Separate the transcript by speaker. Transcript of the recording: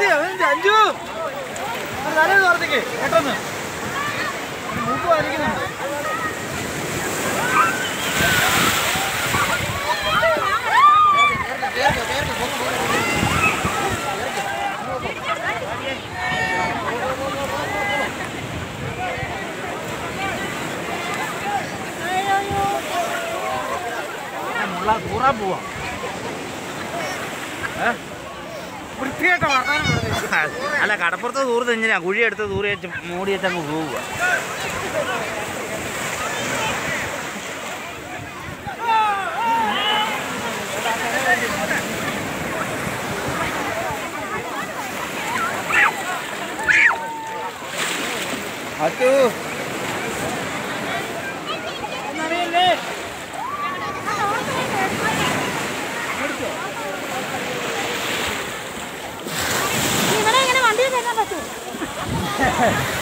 Speaker 1: അതെന്ത് അതെന്ത് അഞ്ചു തലേ തോർത്തേക്ക് പെട്ടെന്ന് മൂക്ക് വലിക്കുന്നുണ്ട് മുള്ള കൂറാൻ പോവാ വൃത്തിയായിട്ട വർത്താനം പറഞ്ഞത്
Speaker 2: അല്ല കടപ്പുറത്ത് ദൂരത്ത് എങ്ങനെയാ കുഴി എടുത്ത് ദൂരെ വെച്ച് മൂടി വെച്ച് അങ്ങ് പോവുക
Speaker 1: അച്ചു
Speaker 3: ഇവിടെ ഇങ്ങനെ വണ്ടി കയറ്റാൻ പറ്റുമോ